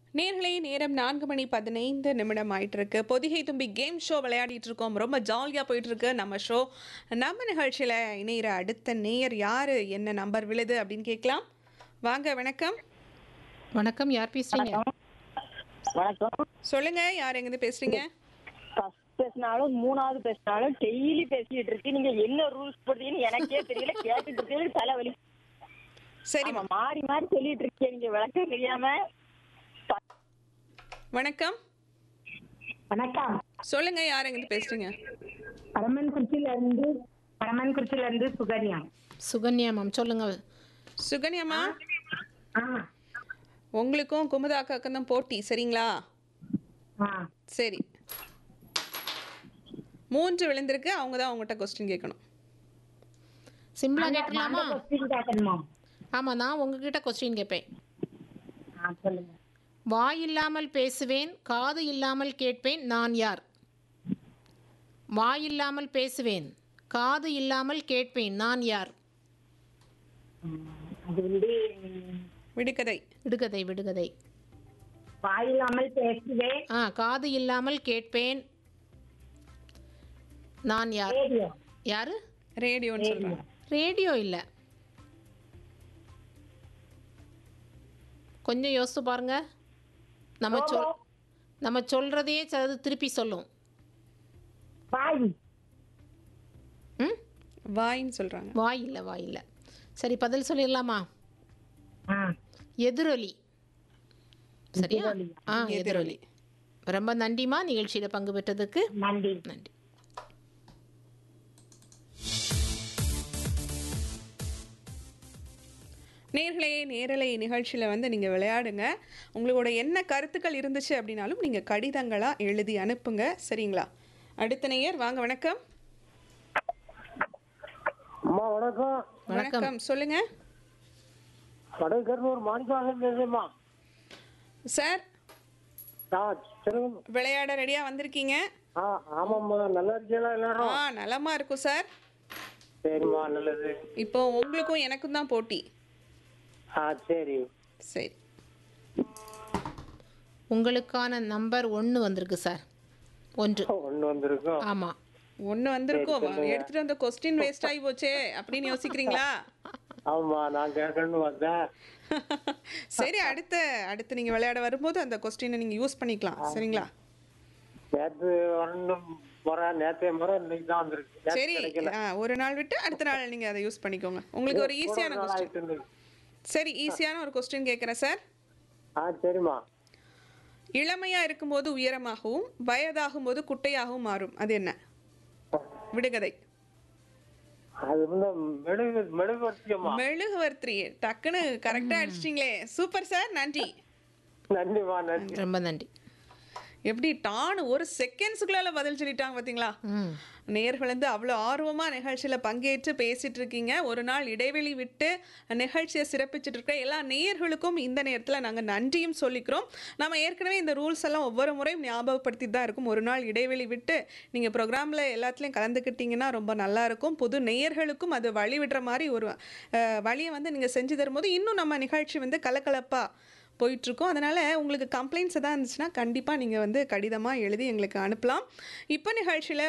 நேர்களே நேரம் நான்கு மணி பதினைந்து நிமிடம் ஆயிட்டு இருக்கு பொதிகை தும்பி கேம் ஷோ விளையாடிட்டு இருக்கோம் ரொம்ப ஜாலியாக போயிட்டு இருக்கு நம்ம ஷோ நம்ம நிகழ்ச்சியில் இணையிற அடுத்த நேயர் யாரு என்ன நம்பர் விழுது அப்படின்னு கேட்கலாம் வாங்க வணக்கம் வணக்கம் யார் பேசுறீங்க வணக்கம் சொல்லுங்க யார் எங்கேருந்து பேசுறீங்க ஃபர்ஸ்ட் பேசினாலும் மூணாவது பேசினாலும் டெய்லி பேசிட்டு இருக்கு நீங்க என்ன ரூல்ஸ் போடுறீங்கன்னு எனக்கே தெரியல கேட்டுட்டு இருக்கு தலைவலி சரிம்மா ஆமா, மாறி மாறி சொல்லிட்டு இருக்கீங்க நீங்க விளக்கம் தெரியாம வணக்கம் வணக்கம் சொல்லுங்க யார் எங்கேருந்து பேசுறீங்க பரமன்குறிச்சியில இருந்து பரமன்குறிச்சியில இருந்து சுகன்யா சுகன்யா மேம் சொல்லுங்க சுகன்யாமா ஆ உங்களுக்கும் குமுதாக்காக்கும் தான் போட்டி சரிங்களா ஆ சரி மூன்று விழுந்திருக்கு அவங்க தான் அவங்ககிட்ட கொஸ்டின் கேட்கணும் சிம்பிளா கேட்டுக்கலாமா கொஸ்டின் கேட்கணுமா ஆமா நான் உங்ககிட்ட கொஸ்டின் கேட்பேன் ஆ சொல்லுங்க வாய் இல்லாமல் பேசுவேன் காது இல்லாமல் கேட்பேன் நான் யார் வாய் இல்லாமல் பேசுவேன் காது இல்லாமல் கேட்பேன் நான் யார் ம், அது வந்து ம், விடுகதை விடுகதை விடுகதை வாயில்லாமல் பேசுவேன் ஆ காது இல்லாமல் கேட்பேன் நான் யார் ரேடியோ யாரு ரேடியோன்னு சொல்றாங்க ரேடியோ இல்லை கொஞ்சம் யோசித்து பாருங்க நம்ம சொல் நம்ம சொல்றதையே சிலது திருப்பி சொல்லும் வாய் ம் வாயின்னு சொல்றாங்க வாய் இல்லை வாய் இல்லை சரி பதில் சொல்லிடலாமா ஆ எதிரொலி சரியா எதிரொலியா? ஆ எதிரொலி ரொம்ப நன்றிமா நிகழ்ச்சியில் பங்கு பெற்றதுக்கு நன்றி நன்றி நேர்களே நேரலை நிகழ்ச்சியில் வந்து நீங்கள் விளையாடுங்க உங்களோட என்ன கருத்துக்கள் இருந்துச்சு அப்படின்னாலும் நீங்கள் கடிதங்களாக எழுதி அனுப்புங்க சரிங்களா அடுத்த நேயர் வாங்க வணக்கம் அம்மா வணக்கம் வணக்கம் வணக்கம் சொல்லுங்க வடகர்னூர் மாணிக்காசன் பேசுமா சார் ஆ சொல்லுங்க விளையாட ரெடியாக வந்திருக்கீங்க ஆ ஆமாம்மா நல்லா இருக்கீங்களா எல்லாரும் ஆ நலமா இருக்கும் சார் சரிம்மா நல்லது இப்போ உங்களுக்கும் எனக்கும் தான் போட்டி ஆ சரி சரி உங்களுக்கான நம்பர் ஒன்று வந்திருக்கு சார் ஒன்று ஒன்று வந்திருக்கும் ஆமாம் ஒன்று வந்திருக்கோம் எடுத்துட்டு வந்த கொஸ்டின் வேஸ்ட் ஆகி போச்சே அப்படின்னு யோசிக்கிறீங்களா ஆமா நான் கேட்கணும்னு வந்தேன் சரி அடுத்த அடுத்து நீங்கள் விளையாட வரும்போது அந்த கொஸ்டினை நீங்கள் யூஸ் பண்ணிக்கலாம் சரிங்களா நேற்று வரணும் முறை நேற்றைய முறை இன்னைக்கு தான் வந்திருக்கு நேத்து சரி கிடைக்கல ஆ, ஒரு நாள் விட்டு அடுத்த நாள் நீங்கள் அதை யூஸ் பண்ணிக்கோங்க உங்களுக்கு ஒரு ஈஸியான நாள் கொஸ்டின் ஆயிட்டு இருந்தது. சரி ஈஸியான ஒரு கொஸ்டின் கேட்குறேன் சார் ஆ சரிம்மா இளமையாக இருக்கும்போது உயரமாகவும் வயதாகும் போது குட்டையாகவும் மாறும் அது என்ன விடுகதை அது வந்து மெழுகு மெழுகுவர்த்தியம்மா மெழுகுவர்த்தி டக்குன்னு கரெக்டாக அடிச்சிட்டிங்களே சூப்பர் சார் நன்றி நன்றிம்மா நன்றி ரொம்ப நன்றி எப்படி டான்னு ஒரு செகண்ட்ஸுக்குள்ளால பதில் சொல்லிட்டாங்க பார்த்தீங்களா ம் நேர்கள் வந்து அவ்வளோ ஆர்வமாக நிகழ்ச்சியில் பங்கேற்று பேசிட்டு இருக்கீங்க ஒரு நாள் இடைவெளி விட்டு நிகழ்ச்சியை சிறப்பிச்சுட்டு இருக்க எல்லா நேயர்களுக்கும் இந்த நேரத்தில் நாங்கள் நன்றியும் சொல்லிக்கிறோம் நம்ம ஏற்கனவே இந்த ரூல்ஸ் எல்லாம் ஒவ்வொரு முறையும் ஞாபகப்படுத்தி தான் இருக்கும் ஒரு நாள் இடைவெளி விட்டு நீங்கள் ப்ரோக்ராமில் எல்லாத்துலேயும் கலந்துக்கிட்டீங்கன்னா ரொம்ப நல்லா இருக்கும் புது நேயர்களுக்கும் அது வழி விடுற மாதிரி ஒரு அஹ், வழியை வந்து நீங்கள் செஞ்சு தரும்போது இன்னும் நம்ம நிகழ்ச்சி வந்து கலகலப்பாக போயிட்டுருக்கோம் அதனால் உங்களுக்கு கம்ப்ளைண்ட்ஸ் எதாவது இருந்துச்சுன்னா கண்டிப்பாக நீங்கள் வந்து கடிதமாக எழுதி எங்களுக்கு அனுப்பலாம் இப்போ நிகழ்ச்சியில்